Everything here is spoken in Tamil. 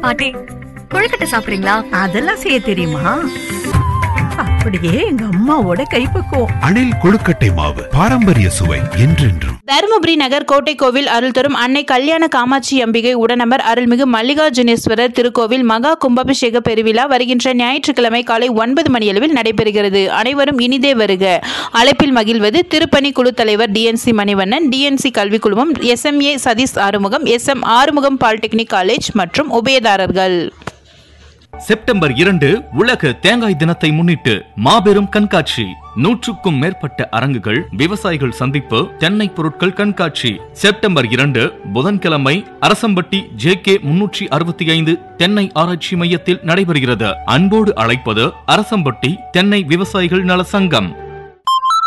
பாட்டி கொழுக்கட்டை சாப்பிடுறீங்களா அதெல்லாம் செய்ய தெரியுமா அப்படியே எங்க அம்மாவோட கைப்பக்குவம் அணில் கொழுக்கட்டை மாவு பாரம்பரிய சுவை என்றென்றும் தருமபுரி நகர் கோட்டை கோவில் அருள் தரும் அன்னை கல்யாண காமாட்சி அம்பிகை உடனமர் அருள்மிகு மல்லிகார்ஜுனேஸ்வரர் திருக்கோவில் மகா கும்பாபிஷேக பெருவிழா வருகின்ற ஞாயிற்றுக்கிழமை காலை ஒன்பது மணியளவில் நடைபெறுகிறது அனைவரும் இனிதே வருக அழைப்பில் மகிழ்வது திருப்பணி குழு தலைவர் டிஎன்சி மணிவண்ணன் டிஎன்சி கல்விக் குழுமம் SMA Satish Arumugam SM Arumugam polytechnic college மற்றும் உபயதாரர்கள் செப்டம்பர் இரண்டு உலக தேங்காய் தினத்தை முன்னிட்டு மாபெரும் கண்காட்சி நூற்றுக்கும் மேற்பட்ட அரங்குகள் விவசாயிகள் சந்திப்பு தென்னை பொருட்கள் கண்காட்சி செப்டம்பர் இரண்டு புதன்கிழமை அரசம்பட்டி ஜே கே முன்னூற்றி அறுபத்தி ஐந்து தென்னை ஆராய்ச்சி மையத்தில் நடைபெறுகிறது அன்போடு அழைப்பது அரசம்பட்டி தென்னை விவசாயிகள் நல சங்கம்